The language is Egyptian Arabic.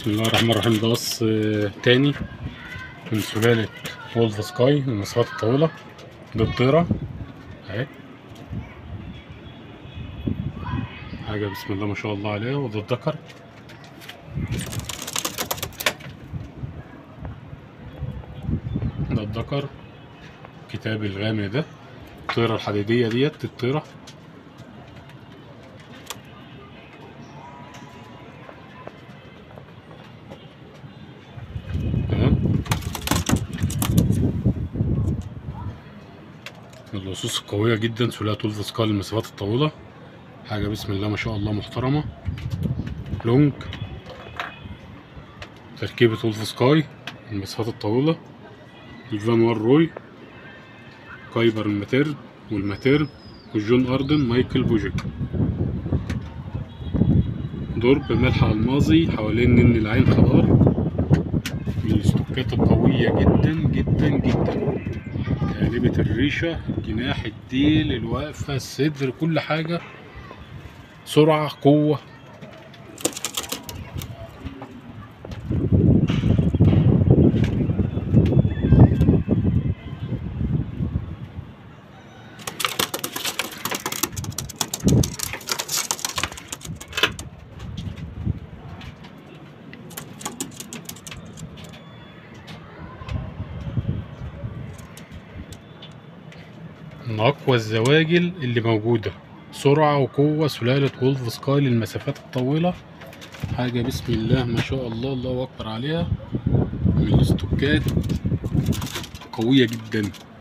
بسم الله الرحمن الرحيم ده قص آه، تاني من سلالة وولف سكاي من المسافات الطويلة ده الطيرة اهي حاجة بسم الله ما شاء الله عليها وده الذكر ده الذكر كتاب الغامق ده الطيرة الحديدية ديت الطيرة تمام اللصوص قوية جدا سلالة ولف سكال المسافات الطويلة حاجة بسم الله ما شاء الله محترمة لونج تركيبة ولف سكاي المسافات الطويلة الفان وار روي كايبر الماتيرن والماتيرن والجون أردن مايكل بوجيك ضرب ملح الماظي حوالين نن العين خضار من الاستوكات القوية جدا جدا جدا قالبة الريشة الجناح الديل الوقفة الصدر كل حاجة سرعة قوة من أقوى الزواجل اللي موجودة سرعة وقوة سلالة وولف سكاي للمسافات الطويلة حاجة بسم الله ما شاء الله الله أكبر عليها من الاستوكات قوية جدا